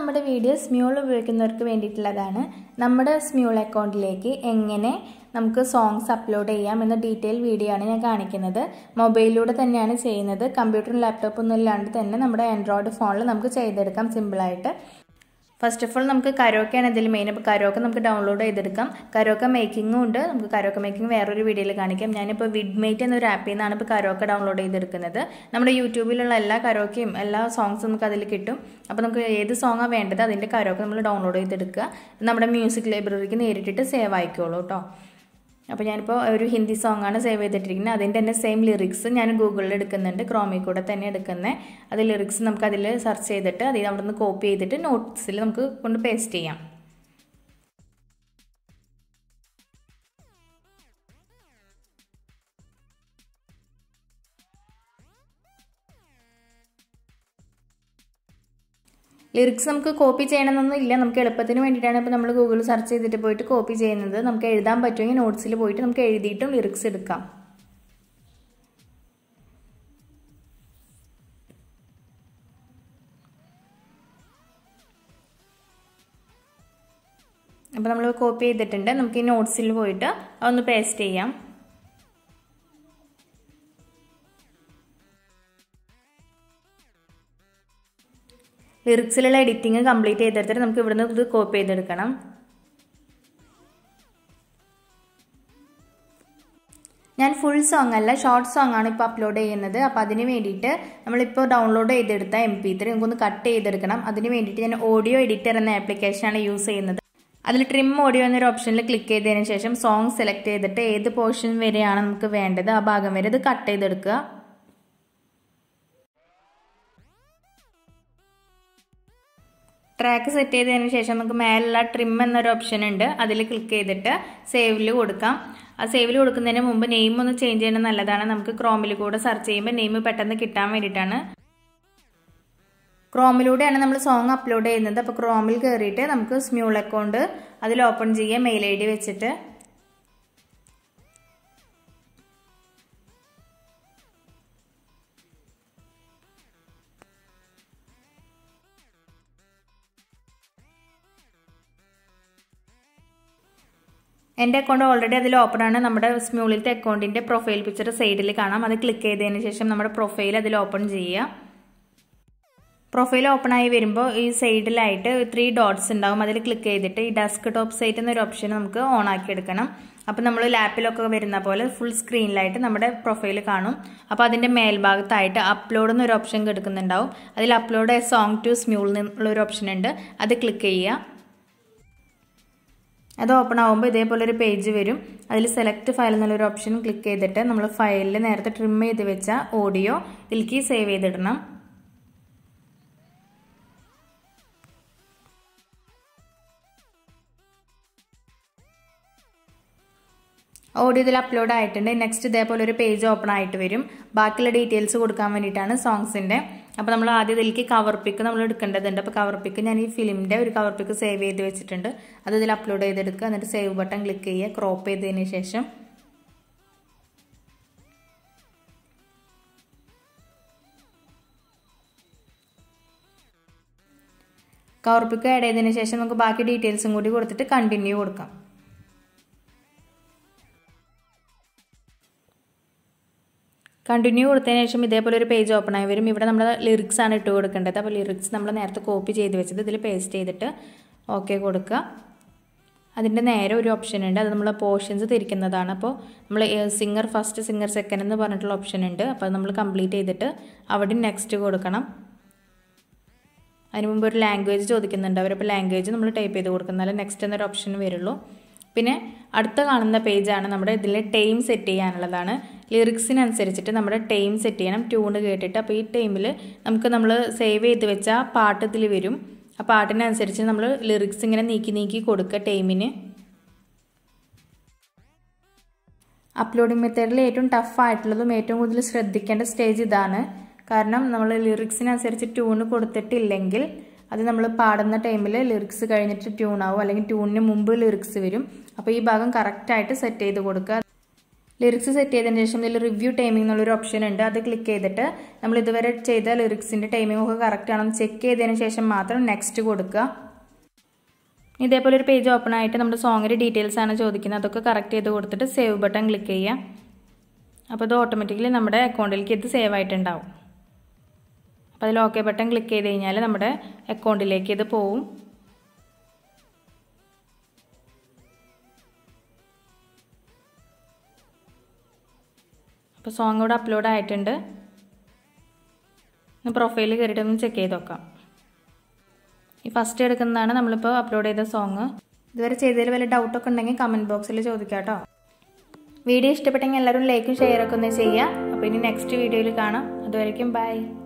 നമ്മുടെ video Smule ഉപയോഗിക്കുന്നവർക്ക് വേണ്ടിയിട്ടുള്ളതാണ് നമ്മുടെ സ്മ്യൂൾ അക്കൗണ്ടിലേക്ക് എങ്ങനെ നമുക്ക് സോങ്സ് അപ്ലോഡ് ചെയ്യാം എന്ന ഡീറ്റെയിൽ വീഡിയോ ആണ് ഞാൻ കാണിക്കുന്നത് മൊബൈലിലൂടെ തന്നെയാണ് ചെയ്യുന്നത് കമ്പ്യൂട്ടറും ലാപ്ടോപ്പൊന്നും ഇല്ലാണ്ട് തന്നെ നമ്മുടെ ആൻഡ്രോയിഡ് ഫോണിൽ നമുക്ക് ചെയ്തെടുക്കാം സിമ്പിളായിട്ട് ഫസ്റ്റ് ഓഫ് ഓൾ നമുക്ക് കരോക്കയാണ് ഇതിൽ മെയിൻ അപ്പോൾ കരോക്ക നമുക്ക് ഡൗൺലോഡ് ചെയ്തെടുക്കാം കരോക്ക മേക്കിങ്ങും ഉണ്ട് നമുക്ക് കരോക്ക മേക്കിംഗ് വേറൊരു വീഡിയോയിൽ കാണിക്കാം ഞാനിപ്പോൾ വിഡ്മേറ്റ് എന്നൊരു ആപ്പിൽ നിന്നാണ് ഇപ്പോൾ കരോക്ക ഡൗൺലോഡ് ചെയ്തെടുക്കുന്നത് നമ്മുടെ യൂട്യൂബിലുള്ള എല്ലാ കരോക്കയും എല്ലാ സോങ്സും നമുക്ക് അതിൽ കിട്ടും അപ്പോൾ നമുക്ക് ഏത് സോങ്ങാണ് വേണ്ടത് അതിൻ്റെ കരോക്ക നമ്മൾ ഡൗൺലോഡ് ചെയ്തെടുക്കുക നമ്മുടെ മ്യൂസിക് ലൈബ്രറിക്ക് നേരിട്ടിട്ട് സേവ് ആയിക്കോളൂ കേട്ടോ അപ്പോൾ ഞാനിപ്പോൾ ഒരു ഹിന്ദി സോങ് ആണ് സേവ് ചെയ്തിട്ടിരിക്കുന്നത് അതിൻ്റെ തന്നെ സെയിം ലിറിക്സ് ഞാൻ ഗൂഗിളിൽ എടുക്കുന്നുണ്ട് ക്രോമിൽ കൂടെ തന്നെ എടുക്കുന്നത് അത് ലിറിക്സ് നമുക്ക് അതിൽ സെർച്ച് ചെയ്തിട്ട് അതിൽ അവിടെ നിന്ന് കോപ്പി ചെയ്തിട്ട് നോട്ട്സിൽ നമുക്ക് കൊണ്ട് പേസ്റ്റ് ചെയ്യാം ലിറിക്സ് നമുക്ക് കോപ്പി ചെയ്യണമെന്നൊന്നും ഇല്ല നമുക്ക് എളുപ്പത്തിന് വേണ്ടിയിട്ടാണ് ഇപ്പോൾ നമ്മൾ ഗൂഗിളിൽ സെർച്ച് ചെയ്തിട്ട് പോയിട്ട് കോപ്പി ചെയ്യുന്നത് നമുക്ക് എഴുതാൻ പറ്റുമെങ്കിൽ നോട്ട്സിൽ പോയിട്ട് നമുക്ക് എഴുതിയിട്ടും ലിറിക്സ് എടുക്കാം അപ്പോൾ നമ്മൾ കോപ്പി ചെയ്തിട്ടുണ്ട് നമുക്ക് ഈ നോട്ട്സിൽ പോയിട്ട് അതൊന്ന് പേസ്റ്റ് ചെയ്യാം ലിറിക്സിലുള്ള എഡിറ്റിംഗ് കംപ്ലീറ്റ് ചെയ്തെടുത്തിട്ട് നമുക്ക് ഇവിടുന്ന് ഇത് കോപ്പി ചെയ്തെടുക്കണം ഞാൻ ഫുൾ സോങ് അല്ല ഷോർട്ട് സോങ് ആണ് ഇപ്പോൾ അപ്ലോഡ് ചെയ്യുന്നത് അപ്പോൾ അതിന് വേണ്ടിയിട്ട് നമ്മളിപ്പോൾ ഡൗൺലോഡ് ചെയ്തെടുത്ത എം പി ത്രീ നമുക്കൊന്ന് കട്ട് ചെയ്തെടുക്കണം അതിന് വേണ്ടിയിട്ട് ഞാൻ ഓഡിയോ എഡിറ്റർ എന്ന ആപ്ലിക്കേഷനാണ് യൂസ് ചെയ്യുന്നത് അതിൽ ട്രിം ഓഡിയോ എന്നൊരു ഓപ്ഷനിൽ ക്ലിക്ക് ചെയ്തതിന് ശേഷം സോങ് സെലക്ട് ചെയ്തിട്ട് ഏത് പോർഷൻ വരെയാണ് നമുക്ക് വേണ്ടത് ആ ഭാഗം വരെ ഇത് കട്ട് ചെയ്തെടുക്കുക ട്രാക്ക് സെറ്റ് ചെയ്തതിന് ശേഷം നമുക്ക് മേലുള്ള ട്രിം എന്നൊരു ഓപ്ഷൻ ഉണ്ട് അതിൽ ക്ലിക്ക് ചെയ്തിട്ട് സേവിൽ കൊടുക്കാം ആ സേവിൽ കൊടുക്കുന്നതിന് മുമ്പ് നെയിം ഒന്ന് ചേഞ്ച് ചെയ്യുന്നത് നല്ലതാണ് നമുക്ക് ക്രോമിൽ കൂടെ സെർച്ച് ചെയ്യുമ്പോൾ നെയിം പെട്ടെന്ന് കിട്ടാൻ വേണ്ടിയിട്ടാണ് ക്രോമിലൂടെയാണ് നമ്മൾ സോങ് അപ്ലോഡ് ചെയ്യുന്നത് അപ്പോൾ ക്രോമിൽ കയറിയിട്ട് നമുക്ക് സ്മ്യൂൾ അക്കൗണ്ട് അതിൽ ഓപ്പൺ ചെയ്യാം മെയിൽ ഐ ഡി വെച്ചിട്ട് എൻ്റെ അക്കൗണ്ട് ഓൾറെഡി അതിൽ ഓപ്പൺ ആണ് നമ്മുടെ സ്മ്യൂളിലത്തെ അക്കൗണ്ടിൻ്റെ പ്രൊഫൈൽ പിക്ചർ സൈഡിൽ കാണാം അത് ക്ലിക്ക് ചെയ്തതിന് ശേഷം നമ്മുടെ പ്രൊഫൈൽ അതിൽ ഓപ്പൺ ചെയ്യുക പ്രൊഫൈൽ ഓപ്പൺ ആയി വരുമ്പോൾ ഈ സൈഡിലായിട്ട് ത്രീ ഡോട്ട്സ് ഉണ്ടാവും അതിൽ ക്ലിക്ക് ചെയ്തിട്ട് ഈ ഡെസ്ക് ടോപ്പ് സൈറ്റ് എന്നൊരു ഓപ്ഷൻ നമുക്ക് ഓൺ ആക്കി എടുക്കണം അപ്പോൾ നമ്മൾ ലാപ്പിലൊക്കെ വരുന്ന പോലെ ഫുൾ സ്ക്രീനിലായിട്ട് നമ്മുടെ പ്രൊഫൈൽ കാണും അപ്പോൾ അതിൻ്റെ മേൽഭാഗത്തായിട്ട് അപ്ലോഡ് എന്നൊരു ഓപ്ഷൻ കിടക്കുന്നുണ്ടാവും അതിൽ upload a song to Smule എന്നുള്ളൊരു ഓപ്ഷൻ ഉണ്ട് അത് ക്ലിക്ക് ചെയ്യുക അത് ഓപ്പൺ ആകുമ്പോൾ ഇതേപോലെ ഒരു പേജ് വരും അതിൽ സെലക്ട് ഫയൽ എന്നുള്ളൊരു ഓപ്ഷൻ ക്ലിക്ക് ചെയ്തിട്ട് നമ്മൾ ഫയലിൽ നേരത്തെ ട്രിം ചെയ്ത് വെച്ച ഓഡിയോ ഇതിലേക്ക് സേവ് ചെയ്തിടണം ഓഡിയോ ഇതിൽ അപ്ലോഡ് ആയിട്ടുണ്ട് നെക്സ്റ്റ് ഇതേപോലെ ഒരു പേജ് ഓപ്പൺ ആയിട്ട് വരും ബാക്കിയുള്ള ഡീറ്റെയിൽസ് കൊടുക്കാൻ വേണ്ടിയിട്ടാണ് സോങ്സിൻ്റെ അപ്പോൾ നമ്മൾ ആദ്യം ഇതിലേക്ക് കവർ പിക്ക് നമ്മൾ എടുക്കേണ്ടതുണ്ട് അപ്പോൾ കവർ പിക്ക് ഞാൻ ഈ ഫിലിമിൻ്റെ ഒരു കവർ പിക്ക് സേവ് ചെയ്ത് വെച്ചിട്ടുണ്ട് അത് ഇതിൽ അപ്ലോഡ് ചെയ്തെടുക്കുക എന്നിട്ട് സേവ് ബട്ടൺ ക്ലിക്ക് ചെയ്യുക ക്രോപ്പ് ചെയ്തതിന് ശേഷം കവർ പിക്ക് ആഡ് ചെയ്തതിന് ശേഷം നമുക്ക് ബാക്കി ഡീറ്റെയിൽസും കൂടി കൊടുത്തിട്ട് കണ്ടിന്യൂ കൊടുക്കാം കണ്ടിന്യൂ കൊടുത്തതിന് ശേഷം ഇതേപോലെ ഒരു പേജ് ഓപ്പൺ ആയി വരും ഇവിടെ നമ്മൾ ലിറിക്സ് ആണ് ഇട്ട് കൊടുക്കേണ്ടത് അപ്പോൾ ലിറിക്സ് നമ്മൾ നേരത്തെ കോപ്പി ചെയ്ത് വെച്ചത് ഇതിൽ പേസ്റ്റ് ചെയ്തിട്ട് ഓക്കെ കൊടുക്കുക അതിൻ്റെ നേരെ ഒരു ഓപ്ഷൻ ഉണ്ട് അത് നമ്മൾ പോർഷൻസ് തിരിക്കുന്നതാണ് അപ്പോൾ നമ്മൾ സിംഗർ ഫസ്റ്റ് സിംഗർ സെക്കൻഡ് എന്ന് പറഞ്ഞിട്ടുള്ള ഓപ്ഷൻ ഉണ്ട് അപ്പോൾ അത് നമ്മൾ കംപ്ലീറ്റ് ചെയ്തിട്ട് അവിടെ നെക്സ്റ്റ് കൊടുക്കണം അതിന് മുമ്പ് ഒരു ലാംഗ്വേജ് ചോദിക്കുന്നുണ്ട് അവരിപ്പോൾ ലാംഗ്വേജ് നമ്മൾ ടൈപ്പ് ചെയ്ത് കൊടുക്കുന്നാലും നെക്സ്റ്റ് എന്നൊരു ഓപ്ഷൻ വരുള്ളൂ പിന്നെ അടുത്ത കാണുന്ന പേജാണ് നമ്മുടെ ഇതിൽ ടൈം സെറ്റ് ചെയ്യാനുള്ളതാണ് ലിറിക്സിനനുസരിച്ചിട്ട് നമ്മുടെ ടൈം സെറ്റ് ചെയ്യണം ട്യൂണ് കേട്ടിട്ട് അപ്പോൾ ഈ ടൈമിൽ നമുക്ക് നമ്മൾ സേവ് ചെയ്ത് വെച്ച പാട്ട് ഇതിൽ വരും ആ പാട്ടിനനുസരിച്ച് നമ്മൾ ലിറിക്സ് ഇങ്ങനെ നീക്കി നീക്കി കൊടുക്കുക ടൈമിന് അപ്ലോഡിംഗ് മെത്തേഡിൽ ഏറ്റവും ടഫ് ആയിട്ടുള്ളതും ഏറ്റവും കൂടുതൽ ശ്രദ്ധിക്കേണ്ട സ്റ്റേജ് ഇതാണ് കാരണം നമ്മൾ ലിറിക്സിനനുസരിച്ച് ട്യൂണ് കൊടുത്തിട്ടില്ലെങ്കിൽ അത് നമ്മൾ പാടുന്ന ടൈമിൽ ലിറിക്സ് കഴിഞ്ഞിട്ട് ട്യൂൺ ആവും അല്ലെങ്കിൽ ട്യൂണിന് മുമ്പ് ലിറിക്സ് വരും അപ്പോൾ ഈ ഭാഗം കറക്റ്റായിട്ട് സെറ്റ് ചെയ്ത് കൊടുക്കുക ലിറിക്സ് സെറ്റ് ചെയ്തതിന് ശേഷം ഇതിൽ റിവ്യൂ ടൈമിംഗ് എന്നുള്ളൊരു ഓപ്ഷൻ ഉണ്ട് അത് ക്ലിക്ക് ചെയ്തിട്ട് നമ്മൾ ഇതുവരെ ചെയ്ത ലിറിക്സിൻ്റെ ടൈമിംഗ് ഒക്കെ കറക്റ്റ് ആണോ എന്ന് ചെക്ക് ചെയ്തതിന് ശേഷം മാത്രം നെക്സ്റ്റ് കൊടുക്കുക ഇതേപോലെ ഒരു പേജ് ഓപ്പൺ ആയിട്ട് നമ്മുടെ സോങ്ങിൻ്റെ ഡീറ്റെയിൽസ് ആണ് ചോദിക്കുന്നത് അതൊക്കെ കറക്റ്റ് ചെയ്ത് കൊടുത്തിട്ട് സേവ് ബട്ടൺ ക്ലിക്ക് ചെയ്യുക അപ്പോൾ ഇത് ഓട്ടോമാറ്റിക്കലി നമ്മുടെ അക്കൗണ്ടിലേക്ക് ഇത് സേവ് ആയിട്ടുണ്ടാവും അപ്പോൾ അതിൽ ഓക്കെ ബട്ടൺ ക്ലിക്ക് ചെയ്ത് കഴിഞ്ഞാൽ നമ്മുടെ അക്കൗണ്ടിലേക്ക് ഇത് പോവും അപ്പോൾ സോങ് ഇവിടെ അപ്ലോഡ് ആയിട്ടുണ്ട് പ്രൊഫൈലിൽ കയറിയിട്ട് ഒന്ന് ചെക്ക് ചെയ്ത് നോക്കാം ഈ ഫസ്റ്റ് എടുക്കുന്നതാണ് നമ്മളിപ്പോൾ അപ്ലോഡ് ചെയ്ത സോങ് ഇതുവരെ ചെയ്തതിൽ വല്ല ഡൗട്ടൊക്കെ ഉണ്ടെങ്കിൽ കമൻറ്റ് ബോക്സിൽ ചോദിക്കാം കേട്ടോ വീഡിയോ ഇഷ്ടപ്പെട്ടെങ്കിൽ എല്ലാവരും ലൈക്കും ഷെയറൊക്കെ ഒന്ന് ചെയ്യുക അപ്പോൾ ഇനി നെക്സ്റ്റ് വീഡിയോയിൽ കാണാം അതുവരയ്ക്കും ബൈ